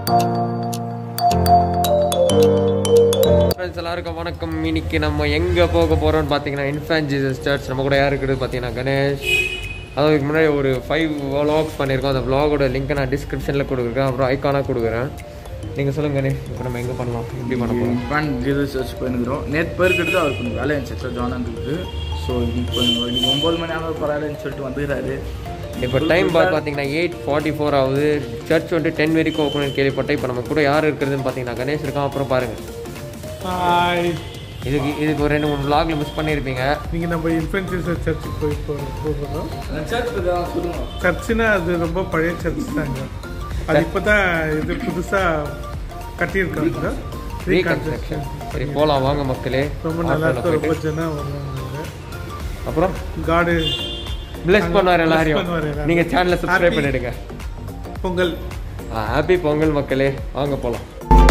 Friends எல்லாருக்கும் வணக்கம் இன்னைக்கு நம்ம எங்கே போக போகிறோம்னு பார்த்தீங்கன்னா இன்ஃபேன் ஜீசஸ் சர்ச் நம்ம கூட யார் இருக்குது பார்த்தீங்கன்னா கணேஷ் அதுக்கு முன்னாடி ஒரு ஃபைவ் vlogs பண்ணியிருக்கோம் அந்த vlogோட லிங்க்கை நான் டிஸ்கிரிப்ஷனில் கொடுக்குறேன் அப்புறம் ஐக்கானாக கொடுக்குறேன் நீங்கள் சொல்லுங்க கணேஷ் இப்போ நம்ம எங்கே பண்ணலாம் எப்படி பண்ண போகிறோம் ஃபேன் ஜீசஸ் சர்ச் போயிருக்கிறோம் நேற்று போயிருக்கிறது அவர் கொஞ்சம் வேலை இருந்துச்சு எக்ஸ்ட்ரா ஜாயின் இருந்தது ஸோ இப்போ இன்னைக்கு ஒம்பது மணி ஆனாலும் பரவாயில்லன்னு சொல்லிட்டு வந்துக்கிறாரு இப்போ டைம் பார்த்து பார்த்தீங்கன்னா எயிட் ஃபார்ட்டி ஃபோர் ஆகுது சர்ச் வந்துட்டு டென் வரைக்கும் ஓப்பன் கேள்விப்பட்டேன் இப்போ நம்ம கூட யார் இருக்கிறதுன்னு பார்த்தீங்கன்னா கணேஷ் இருக்கான் அப்புறம் பாருங்கள் ஹாய் இதுக்கு இதுக்கு ஒரு ரெண்டு மூணு vlogல மிஸ் பண்ணியிருப்பீங்க நீங்கள் நம்ம இன்ஃபென்சிஸ் சர்ச்சுக்கு போய் போ- போகிறோம் சர்ச் சொல்லுங்க சர்ச்சுனா அது ரொம்ப பழைய சர்ச் தாங்க அது இப்போ தான் இது புதுசாக கட்டியிருக்காங்க ரீகன்ஸ்ட்ரக்ஷன் சரி போகலாம் வாங்க மக்களே ரொம்ப நல்லா ஆட்டோல இருக்கும் ரொம்ப போயிட்டு. ஜனம் வருவாங்க அப்புறம் காடு பிளஸ் பண்ணுவார் Bless எல்லாரையும் பண்ணுவாரு எல்லாரையும். நீங்க சேனலை சப்ஸ்கிரைப் Happy. பண்ணிடுங்க பொங்கல் ஹாப்பி பொங்கல் மக்களே வாங்க போலாம்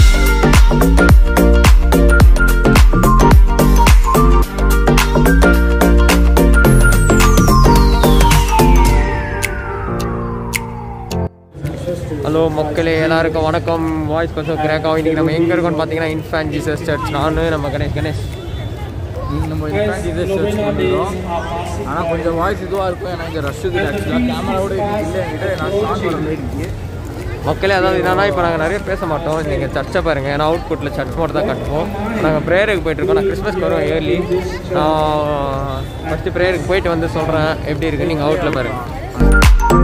ஹலோ மக்களே எல்லாருக்கும் வணக்கம் வாய்ஸ் கொஞ்சம் கிராக் ஆகும் இன்னைக்கு நம்ம எங்க இருக்கோம்னு பார்த்தீங்கன்னா இன்ஃபேன் ஜீசஸ் சர்ச் நானு நம்ம கணேஷ் கணேஷ் இன்னைக்கு நம்ம ஃபேன் ஜீசஸ் சர்ச் பண்ணிக்கிறோம் ஆனால் கொஞ்சம் வாய்ஸ் இதுவாக இருக்கும் ஏன்னா இங்கே ரஷ் இருக்குது ஆக்சுவலாக கேமராவோட இல்லை என்கிட்ட நான் ஸ்டாண்ட் வர மாதிரி இருக்கு மக்களே அதாவது என்னன்னா இப்போ நாங்கள் நிறைய பேச மாட்டோம் நீங்கள் சர்ச்சை பாருங்கள் ஏன்னா அவுட் புட்டில் சர்ச் மட்டும் தான் கட்டுவோம் நாங்கள் ப்ரேயருக்கு போயிட்டுருக்கோம் நான் கிறிஸ்மஸ்க்கு வரோம் இயர்லி நான் ஃபஸ்ட்டு ப்ரேயருக்கு போயிட்டு வந்து சொல்கிறேன் எப்படி இருக்குது நீங்கள் அவுட்டில் பாருங்கள்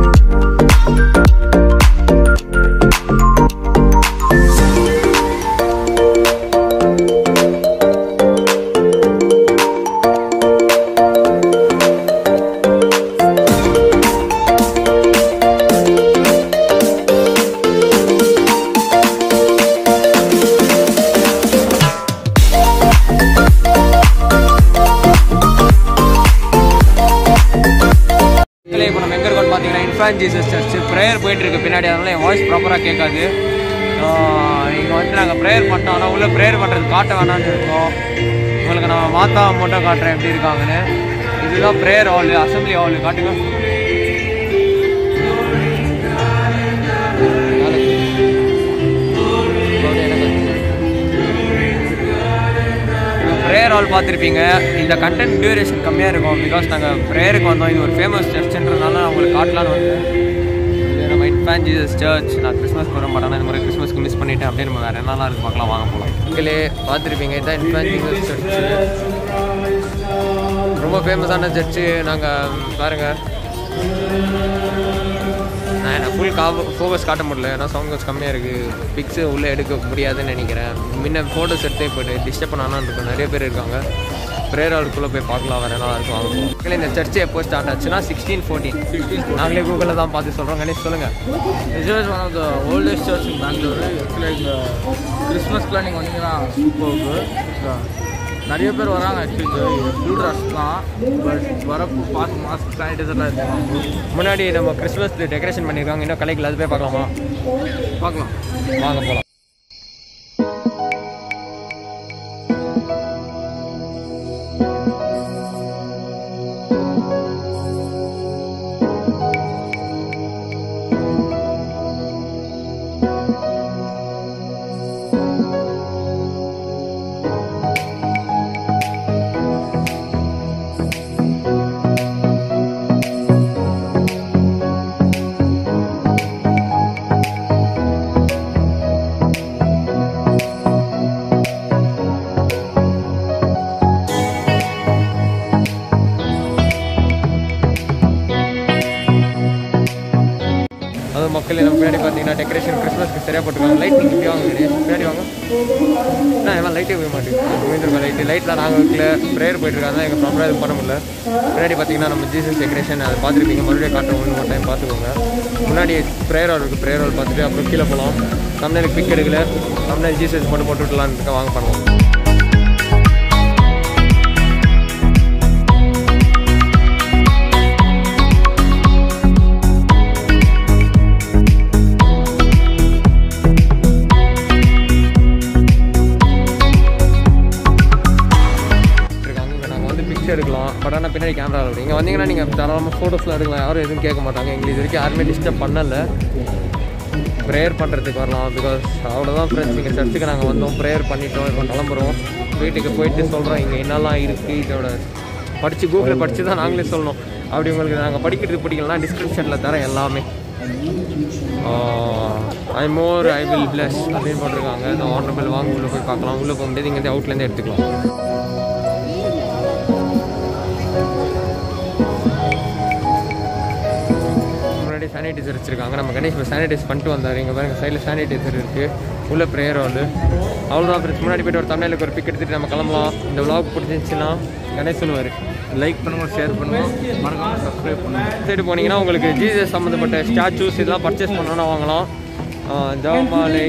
மக்களே இப்போ நம்ம எங்கே இருக்கோம்னு பார்த்தீங்கன்னா இன்ஃபான் ஜீசஸ் சர்ச் ப்ரேயர் போயிட்டு இருக்கு பின்னாடி அதனால என் வாய்ஸ் ப்ராப்பராக கேட்காது இங்கே வந்து நாங்கள் ப்ரேயர் பண்ணிட்டோம் ஆனால் உள்ள ப்ரேயர் பண்ணுறது காட்ட வேணாம்னு இருக்கோம் உங்களுக்கு நான் மாத்தா மட்டும் காட்டுறேன் எப்படி இருக்காங்கன்னு இதுதான் ப்ரேயர் ஹால் அசம்பிளி ஹால் காட்டுங்க ப்ரேயர் ஹால் பார்த்துருப்பீங்க இந்த கண்டென்ட் டியூரேஷன் கம்மியாக இருக்கும் பிகாஸ் நாங்கள் ப்ரேயருக்கு வந்தோம் இது ஒரு ஃபேமஸ் சர்ச்ன்றனால நான் உங்களுக்கு காட்டலான்னு வந்தேன் இது நம்ம இன்ஃபேன் ஜீசஸ் சர்ச் நான் கிறிஸ்மஸ் வர மாட்டேன் இந்த மாதிரி கிறிஸ்மஸ்க்கு மிஸ் பண்ணிட்டேன் அப்படியே நம்ம வேறு என்னலாம் இருக்கு பார்க்கலாம் வாங்க போகலாம் நீங்களே பார்த்துருப்பீங்க இதுதான் இன்ஃபேன் ஜீசஸ் சர்ச் ரொம்ப ஃபேமஸான சர்ச்சு நாங்கள் பாருங்கள் நான் எனக்கு ஃபுல் கா ஃபோக்கஸ் காட்ட முடியல ஏன்னா சவுண்ட் கொஞ்சம் கம்மியாக இருக்குது பிக்ஸு உள்ளே எடுக்க முடியாதுன்னு நினைக்கிறேன் முன்ன ஃபோட்டோஸ் எடுத்தே போய்ட்டு டிஸ்டர்ப் பண்ணான்னு இருக்கும் நிறைய பேர் இருக்காங்க ப்ரேயர் ஹாலுக்குள்ளே போய் பார்க்கலாம் வேறு நல்லா இருக்கும் வாங்க போகலாம். மக்களே, இந்த சர்ச்சு எப்போ ஸ்டார்ட் ஆச்சுன்னா சிக்ஸ்டீன் ஃபோர்டீன் நாங்களே கூகுளில் தான் பார்த்து சொல்கிறோம் கணேஷ் சொல்லுங்கள் This is one of the oldest church in Bangalore. Actually, இந்த கிறிஸ்மஸ்க்குலாம் நீங்கள் வந்தீங்கன்னா சூப்பர் நிறைய பேர் வராங்க ஆக்சுவலி ஃபுல் ரஷ் தான் பட் வரப்போ பார்த்து மாஸ்க் சானிடைசர்லாம் இருக்கும் முன்னாடி நம்ம கிறிஸ்மஸ் டெக்கரேஷன் பண்ணியிருக்காங்க இன்னும் கலைக்கல அது போய் பார்க்கலாமா பார்க்கலாம் வாங்க போகலாம் அது மக்கள் நம்ம பின்னாடி பார்த்தீங்கன்னா டெக்கரேஷன் கிறிஸ்மஸ்க்கு சரியாக போட்டுருக்காங்க லைட் நீங்கள் இப்படி வாங்க கணேஷ். பின்னாடி வாங்க நான் எல்லாம் லைட்டே போய் மாட்டேங்குது போயிருக்கோம் லைட்டு லைட்லாம் நாங்கள் வைக்கல ப்ரேயர் போயிட்டுருக்காங்க எங்கள் ப்ராப்பராக இது பண்ண முடியல பின்னாடி பார்த்தீங்கன்னா நம்ம ஜீசஸ் டெக்கரேஷன் அதை பார்த்துருப்பீங்க மறுபடியும் காட்டுறோம் ஒன்று ஒரு டைம் பார்த்துக்கோங்க முன்னாடி ப்ரேயர் ஹால் இருக்குது ப்ரேயர் ஹால் பார்த்துட்டு அப்புறம் கீழே போகலாம் தமிழுக்கு பிக் எடுக்கல தமிழ் ஜீசஸ் மட்டும் போட்டு விடலான்னு இருக்கேன் வாங்க பண்ணுவோம் இருக்காங்க நாங்கள் வந்து பிக்சர் எடுக்கலாம் பட் ஆனால் பின்னாடி கேமரா இருக்கும் இங்கே வந்தீங்கன்னா நீங்கள் தாராளமாக ஃபோட்டோஸ்லாம் எடுக்கலாம் யாரும் எதுவும் கேட்க மாட்டாங்க எங்களுக்கு இது வரைக்கும் யாருமே டிஸ்டர்ப் பண்ணலை ப்ரேயர் பண்ணுறதுக்கு வரலாம் பிகாஸ் அவ்வளோதான் ஃப்ரெண்ட்ஸ் இங்கே சர்ச்சுக்கு நாங்கள் வந்தோம் ப்ரேயர் பண்ணிட்டோம் இப்போ கிளம்புறோம் வீட்டுக்கு போயிட்டு சொல்கிறோம் இங்கே என்னெல்லாம் இருக்குது இதோட படித்து கூகுளில் படித்து தான் நாங்களே சொல்லணும் அப்படி உங்களுக்கு நாங்கள் படிக்கிறதுக்கு பிடிக்கலாம் டிஸ்கிரிப்ஷனில் தரேன் எல்லாமே ஐ மோர் ஐ வில் பிளஸ் அப்படின்னு போட்டிருக்காங்க இந்த ஆனரபிள் வாங்க உள்ளே போய் பார்க்கலாம் உள்ளே போக முடியாது இங்கேருந்து அவுட்லேருந்து எடுத்துக்கலாம் முன்னாடி சானிடைசர் வச்சுருக்காங்க நம்ம கணேஷ் இப்போ சானிடைஸ் பண்ணிட்டு வந்தார் இங்கே பாருங்க சைடில் சானிடைசர் இருக்குது உள்ள ப்ரேயர் வந்து அவ்வளோதான் ஃப்ரெண்ட்ஸ் முன்னாடி போய்ட்டு ஒரு தமிழுக்கு ஒரு பிக் எடுத்துகிட்டு நம்ம கிளம்பலாம் இந்த vlog பிடிச்சிருந்துச்சுன்னா கணேஷ் சொல்லுவார் லைக் பண்ணுங்க ஷேர் பண்ணுங்க மறக்காம சப்ஸ்கிரைப் பண்ணுங்க சைடு போனீங்கன்னா உங்களுக்கு ஜீசஸ் சம்மந்தப்பட்ட ஸ்டாச்சூஸ் இதெல்லாம் பர்ச்சேஸ் பண்ணணும்னா வாங்கலாம் ஜவமாலை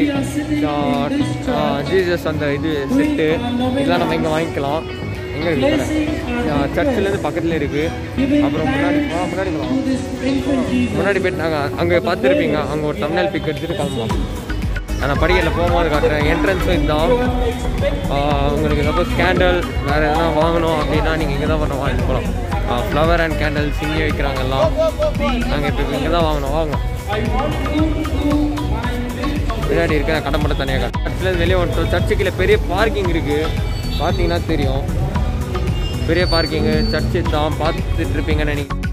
ஜீசஸ் அந்த இது செட்டு இதெல்லாம் நம்ம இங்கே வாங்கிக்கலாம் எங்கே இருக்கு சர்ச்சிலேருந்து பக்கத்தில் இருக்குது அப்புறம் முன்னாடி ஆ, முன்னாடி போகலாம் முன்னாடி போயிட்டு நாங்கள் அங்கே பார்த்துருப்பீங்க அங்கே ஒரு தமிழ் பிக் எடுத்துகிட்டு கிளம்பலாம் நான் படிக்கட்டில் போகும்போது காட்டுறேன் என்ட்ரன்ஸும் இதுதான் ஆஹ் உங்களுக்கு சப்போஸ் கேண்டல் வேறு எதனா வாங்கணும் அப்படின்னா நீங்கள் இங்கே தான் பண்ண வாங்கிட்டு போகலாம் ஃப்ளவர் அண்ட் கேண்டல்ஸ் இங்கே வைக்கிறாங்க எல்லாம் நாங்கள் இப்போ இங்கே தான் வாங்கணும் வாங்க பின்னாடி இருக்க கடை மட்டும் தனியாக கடை சர்ச்சில் வெளியே வந்துட்டோம் சர்ச்சுக்குள்ள பெரிய பார்க்கிங் இருக்குது பார்த்தீங்கன்னா தெரியும் பெரிய பார்க்கிங்கு சர்ச்சு தான் பார்த்துட்டு இருப்பீங்கன்னு நினைக்கிறேன்